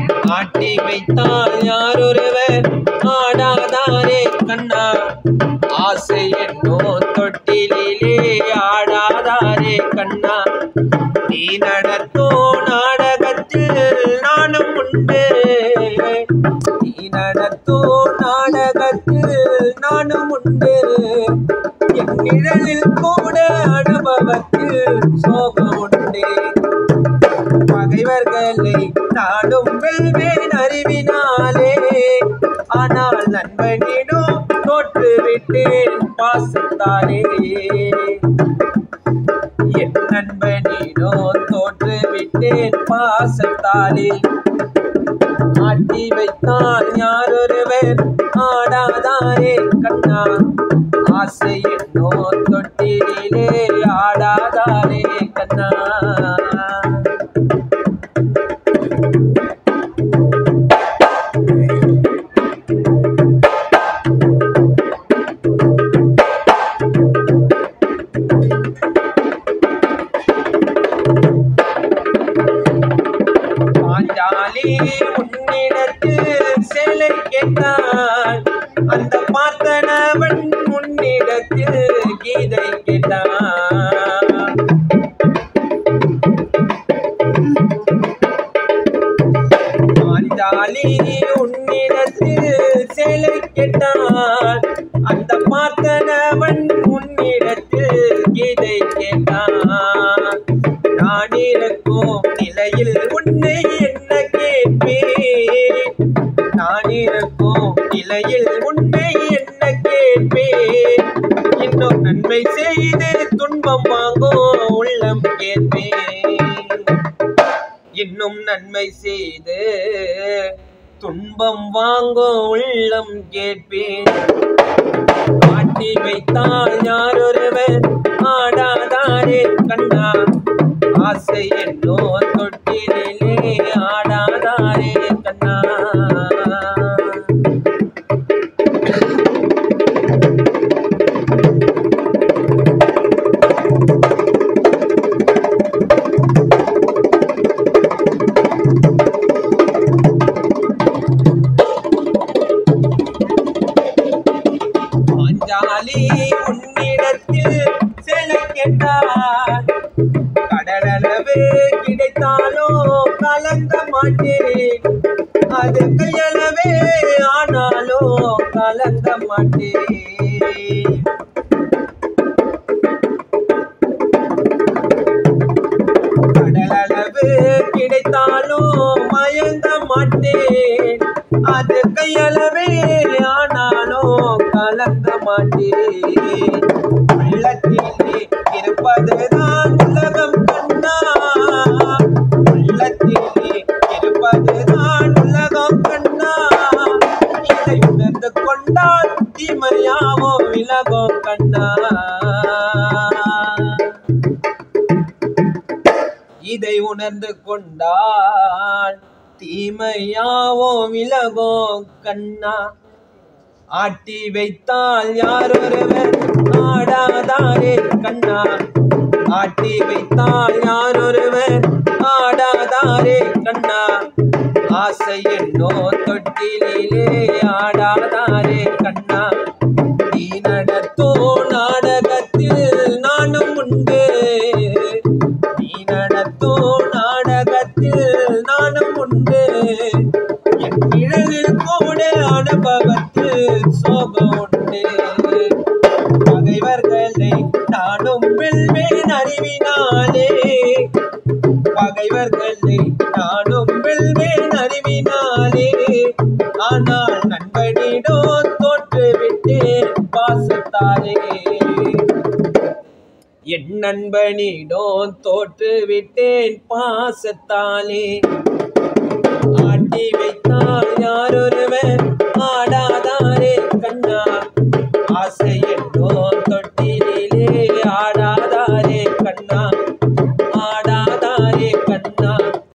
ஆட்டி வைத்தால் யாரொருவர் ஆடாதாரே கண்ணா ஆசை என்னோ தொட்டிலே ஆடாதாரே கண்ணா நீ நடத்தோ நாடகத்தில் நானும் உண்டு நீ நடத்தோ நாடகத்தில் நானும் உண்டு என் நிழலில் கூட அனுபவத்தில் சோகம் உண்டு பகைவர்களை நாடும் வெல்வேன் அறிவினாலே ஆனால் நண்பனிடம் தோற்று விட்டேன் பாசத்தாலே என் நண்பனிடோ தோற்று விட்டேன் பாசத்தாலே ஆட்டி வைத்தான் யாரொருவர் ஆடாதாரே கண்ணா ஆசை என்னோ தொட்டிலே ஆடாதாரே கண்ணா பாஞ்சாலி உன்னிடத்தில் சேலை கேட்டான் அந்த பார்த்தனவன் உன்னிடத்தில் கீதை கேட்டான் பாஞ்சாலி உன்னிடத்தில் சேலை கேட்டான் அந்த பார்த்தனவன் உன்னிடத்தில் கீதை கேட்டான் நான் இருக்கும் நிலையில் உன்னை என்ன கேட்பேன் நான் இருக்கும் நிலையில் உன்னை என்ன கேட்பேன் இன்னும் நன்மை செய்து துன்பம் வாங்கோ உள்ளம் கேட்பேன் இன்னும் நன்மை செய்து துன்பம் வாங்கோ உள்ளம் கேட்பேன் ஆட்டி வைத்தால் யாரொருவர் ஆடாதாரே கண்ணா ஆசை என்னோ தொட்டிலே ஆடாதாரே கண்ணா பாஞ்சாலி உன்னிடத்தில் செல கேட்டார் கடலளவு கிடைத்தாலோ கலங்க மாட்டேன் அது கையளவே ஆனாலோ கலங்க மாட்டேன் கடலளவு கிடைத்தாலோ மயங்க மாட்டேன் அது கையளவே ஆனாலோ கலங்க மாட்டேன் உள்ளத்திலே இருப்பதுதான் உலகம் கண்ணா உள்ளத்திலே இருப்பதுதான் உலகம் கண்ணா இதை உணர்ந்து கொண்டால் தீமையாவோ விலகோ கண்ணா இதை உணர்ந்து கொண்டால் தீமையாவோ விலகோ கண்ணா ஆட்டி வைத்தால் யாரொருவர் ஆடாதாரே கண்ணா ஆட்டி வைத்தால் யாரொருவர் ஆடாதாரே கண்ணா ஆசை என்னோ தொட்டிலே ஆடாதாரே கண்ணா நீ நடத்தோ நாடகத்தில் நானும் உண்டு நீ நடத்தோ நாடகத்தில் நானும் உண்டு என் நிழலில் கூட அனுபவத்தில் சோகம் உண்டு பகைவர்களை நானும் வெல்வேன் அறிவினாலே பகைவர்களை நானும் வெல்வேன் அறிவினாலே ஆனால் நண்பனிடோ தோற்று விட்டேன் பாசத்தாலே என் நண்பனிடோ தோற்று விட்டேன் பாசத்தாலே ஆட்டி வைத்தால் யாரொரு